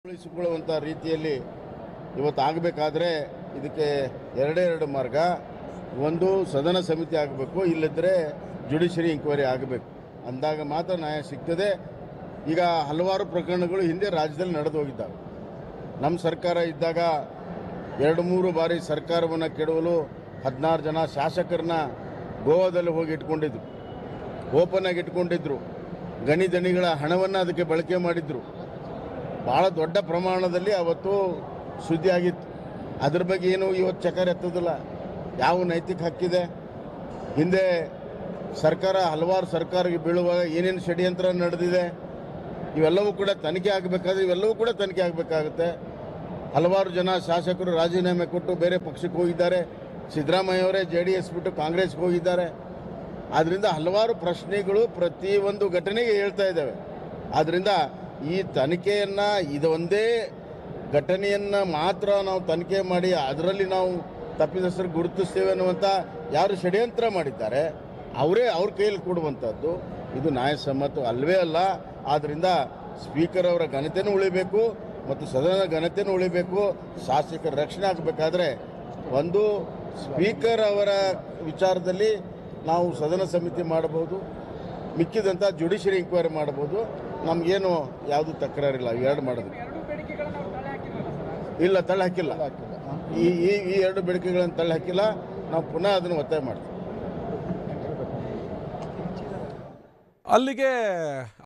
ಉಳಿಸಿಕೊಳ್ಳುವಂಥ ರೀತಿಯಲ್ಲಿ ಇವತ್ತು ಆಗಬೇಕಾದ್ರೆ ಇದಕ್ಕೆ ಎರಡೇ ಎರಡು ಮಾರ್ಗ ಒಂದು ಸದನ ಸಮಿತಿ ಆಗಬೇಕು ಇಲ್ಲದ್ರೆ ಜುಡಿಷರಿ ಇಂಕ್ವೈರಿ ಆಗಬೇಕು ಅಂದಾಗ ಮಾತ್ರ ನ್ಯಾಯ ಸಿಗ್ತದೆ ಈಗ ಹಲವಾರು ಪ್ರಕರಣಗಳು ಹಿಂದೆ ರಾಜ್ಯದಲ್ಲಿ ನಡೆದು ಹೋಗಿದ್ದಾವೆ ನಮ್ಮ ಸರ್ಕಾರ ಇದ್ದಾಗ ಎರಡು ಮೂರು ಬಾರಿ ಸರ್ಕಾರವನ್ನು ಕೆಡವಲು ಹದಿನಾರು ಜನ ಶಾಸಕರನ್ನ ಗೋವಾದಲ್ಲಿ ಹೋಗಿ ಇಟ್ಕೊಂಡಿದ್ರು ಓಪನ್ ಆಗಿ ಇಟ್ಕೊಂಡಿದ್ರು ಗಣಿ ದಣಿಗಳ ಹಣವನ್ನು ಅದಕ್ಕೆ ಬಳಕೆ ಮಾಡಿದ್ರು ಭಾಳ ದೊಡ್ಡ ಪ್ರಮಾಣದಲ್ಲಿ ಅವತ್ತು ಸುದ್ದಿ ಆಗಿತ್ತು ಅದ್ರ ಬಗ್ಗೆ ಏನು ಇವತ್ತು ಚಕರ್ ಎತ್ತೋದಿಲ್ಲ ಯಾವ ನೈತಿಕ ಹಕ್ಕಿದೆ ಹಿಂದೆ ಸರ್ಕಾರ ಹಲವಾರು ಸರ್ಕಾರಕ್ಕೆ ಬೀಳುವಾಗ ಏನೇನು ಷಡ್ಯಂತ್ರ ನಡೆದಿದೆ ಇವೆಲ್ಲವೂ ಕೂಡ ತನಿಖೆ ಆಗಬೇಕಾದ್ರೆ ಇವೆಲ್ಲವೂ ಕೂಡ ತನಿಖೆ ಆಗಬೇಕಾಗುತ್ತೆ ಹಲವಾರು ಜನ ಶಾಸಕರು ರಾಜೀನಾಮೆ ಕೊಟ್ಟು ಬೇರೆ ಪಕ್ಷಕ್ಕೆ ಹೋಗಿದ್ದಾರೆ ಸಿದ್ದರಾಮಯ್ಯವರೇ ಜೆ ಡಿ ಎಸ್ ಬಿಟ್ಟು ಕಾಂಗ್ರೆಸ್ಗೆ ಹೋಗಿದ್ದಾರೆ ಆದ್ದರಿಂದ ಹಲವಾರು ಪ್ರಶ್ನೆಗಳು ಪ್ರತಿಯೊಂದು ಘಟನೆಗೆ ಹೇಳ್ತಾ ಇದ್ದಾವೆ ಆದ್ದರಿಂದ ಈ ತನಿಖೆಯನ್ನು ಇದೊಂದೇ ಘಟನೆಯನ್ನು ಮಾತ್ರ ನಾವು ತನಿಖೆ ಮಾಡಿ ಅದರಲ್ಲಿ ನಾವು ತಪ್ಪಿದಸರು ಗುರುತಿಸ್ತೇವೆ ಅನ್ನುವಂಥ ಯಾರು ಷಡ್ಯಂತ್ರ ಮಾಡಿದ್ದಾರೆ ಅವರೇ ಅವ್ರ ಕೈಯಲ್ಲಿ ಕೊಡುವಂಥದ್ದು ಇದು ನ್ಯಾಯಸಮ್ಮತ ಅಲ್ವೇ ಅಲ್ಲ ಆದ್ದರಿಂದ ಸ್ಪೀಕರ್ ಅವರ ಘನತೆನೂ ಉಳಿಬೇಕು ಮತ್ತು ಸದನದ ಘನತೆನೂ ಉಳಿಬೇಕು ಶಾಸಕರ ರಕ್ಷಣೆ ಆಗಬೇಕಾದ್ರೆ ಒಂದು ಸ್ಪೀಕರ್ ಅವರ ವಿಚಾರದಲ್ಲಿ ನಾವು ಸದನ ಸಮಿತಿ ಮಾಡಬಹುದು ಮಿಕ್ಕಿದಂಥ ಜುಡಿಷರಿ ಇಂಕ್ವೈರಿ ಮಾಡ್ಬೋದು ನಮಗೇನು ಯಾವುದು ತಕರಾರಿಲ್ಲ ಎರಡು ಮಾಡೋದು ಇಲ್ಲ ತಳ್ಳಿ ಹಾಕಿಲ್ಲ ಈ ಈ ಈ ಎರಡು ಬೇಡಿಕೆಗಳನ್ನು ತಳ್ಳಿ ಹಾಕಿಲ್ಲ ನಾವು ಪುನಃ ಅದನ್ನು ಒತ್ತಾಯ ಮಾಡ್ತೀವಿ ಅಲ್ಲಿಗೆ